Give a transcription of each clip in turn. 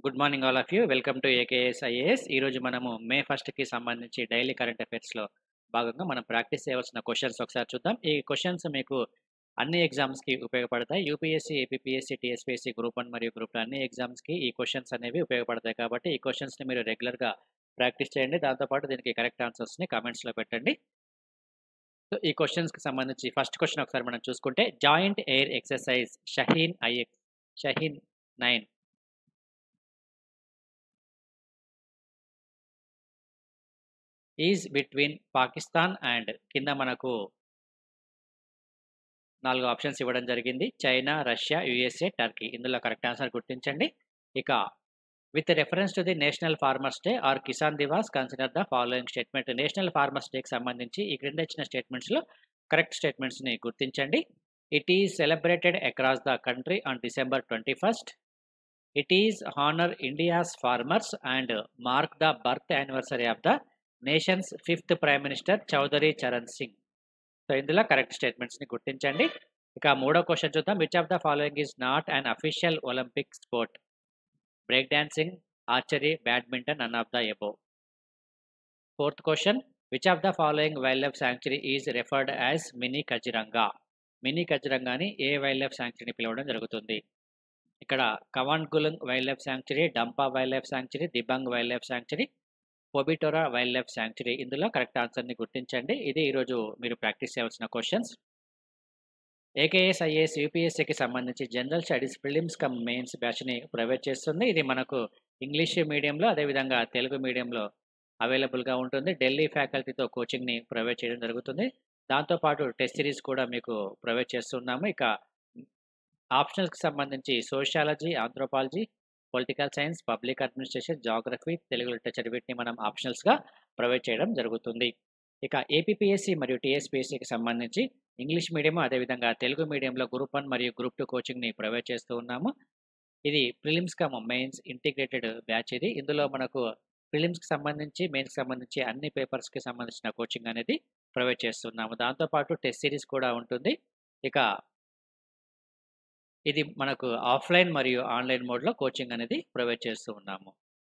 Good morning all of you. Welcome to AKS IAS. ఈరోజు మనము మే ఫస్ట్‌కి సంబంధించి డైలీ కరెంట్ అఫైర్స్‌లో భాగంగా మనం ప్రాక్టీస్ చేయవలసిన క్వెషన్స్ ఒకసారి చూద్దాం. ఈ క్వెషన్స్ మీకు అన్ని ఎగ్జామ్స్‌కి ఉపయోగపడతాయి. యూపీఎస్సీ, ఏపీపీఎస్సీ, టీఎస్పీఎస్సీ గ్రూప్ 1 మరియు గ్రూప్ 2 అన్ని ఎగ్జామ్స్‌కి ఈ క్వెషన్స్ అనేవి ఉపయోగపడతాయి కాబట్టి ఈ క్వెషన్స్‌ని మీరు రెగ్యులర్‌గా ప్రాక్టీస్ చేయండి. దాంతో పాటు దీనికి కరెక్ట్ ఆన్సర్స్‌ని కామెంట్స్‌లో పెట్టండి. సో, ఈ క్వెషన్స్‌కి సంబంధించి ఫస్ట్ క్వెషన్ ఒకసారి మనం చూసుకుంటే joint air exercise Shaheen IX Shaheen 9 is between Pakistan and కింద మనకు 4 ఆప్షన్స్ ఇవ్వడం జరిగింది. China, Russia, USA, Turkey. ఇందులో కరెక్ట్ ఆన్సర్ గుర్తించండి. ఇక with reference to the national farmers day or Kisan Diwas consider the following statement. National farmers డేకి సంబంధించి ఈ క్రింద ఇచ్చిన స్టేట్మెంట్స్‌లో కరెక్ట్ స్టేట్మెంట్స్‌ని గుర్తించండి. It is celebrated across the country on December 21st. It is honour India's farmers and mark the birth anniversary of the nation's fifth prime minister Chaudhary Charan Singh. So, ఇందులో correct స్టేట్మెంట్స్‌ని గుర్తించండి. ఇక మూడో క్వెషన్ చూద్దాం. Which of the following is not an official Olympic sport? Break dancing, archery, badminton none of the above. Fourth question which of the following wildlife sanctuary is referred as mini Kaziranga? Mini కజిరంగాని ఏ wildlife సాంక్చురీని పిలవడం జరుగుతుంది? ఇక్కడ Khawnglung wildlife sanctuary, Dampa wildlife sanctuary, Dibang wildlife sanctuary, Pobitora wildlife sanctuary. ఇందులో correct ఆన్సర్‌ని గుర్తించండి. ఇది ఈరోజు మీరు ప్రాక్టీస్ చేయవలసిన క్వెషన్స్. ఏకేఎస్, ఐఏఎస్, యూపీఎస్సీకి సంబంధించి general studies prelims cum mains బ్యాచ్‌ని ప్రొవైడ్ చేస్తుంది. ఇది మనకు ఇంగ్లీష్ మీడియంలో అదేవిధంగా తెలుగు మీడియంలో అవైలబుల్‌గా ఉంటుంది. ఢిల్లీ ఫ్యాకల్టీతో కోచింగ్‌ని ప్రొవైడ్ చేయడం జరుగుతుంది. దాంతో పాటు టెస్ట్ సిరీస్ కూడా మీకు ప్రొవైడ్ చేస్తున్నాము. ఇక ఆప్షనల్స్‌కి సంబంధించి sociology, anthropology, political science, public administration, geography, Telugu literature వీటిని మనం ఆప్షనల్స్‌గా ప్రొవైడ్ చేయడం జరుగుతుంది. ఇక ఏపీపీఎస్సీ మరియు టీఎస్పీఎస్సీకి సంబంధించి ఇంగ్లీష్ మీడియం అదేవిధంగా తెలుగు మీడియంలో గ్రూప్ 1 మరియు గ్రూప్ 2 కోచింగ్‌ని ప్రొవైడ్ చేస్తూ ఉన్నాము. ఇది prelims cum mains integrated batch ఇది. ఇందులో మనకు ప్రిలిమ్స్‌కి సంబంధించి, మెయిన్స్‌కి సంబంధించి అన్ని పేపర్స్‌కి సంబంధించిన కోచింగ్ అనేది ప్రొవైడ్ చేస్తున్నాము. దాంతో పాటు టెస్ట్ సిరీస్ కూడా ఉంటుంది. ఇక ఇది మనకు ఆఫ్‌లైన్ మరియు ఆన్‌లైన్ మోడ్‌లో కోచింగ్ అనేది ప్రొవైడ్ చేస్తూ ఉన్నాము.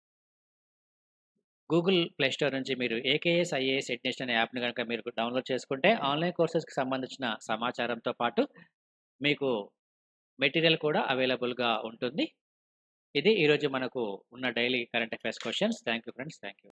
గూగుల్ ప్లే స్టోర్ నుంచి మీరు ఏకేఎస్, ఐఏఎస్ ఎడ్యుకేషన్ అనే యాప్‌ని గనుక మీరు డౌన్‌లోడ్ చేసుకుంటే ఆన్‌లైన్ కోర్సెస్‌కి సంబంధించిన సమాచారంతో పాటు మీకు మెటీరియల్ కూడా అవైలబుల్‌గా ఉంటుంది. ఇది ఈరోజు మనకు ఉన్న daily current affairs questions. Thank you friends. Thank you.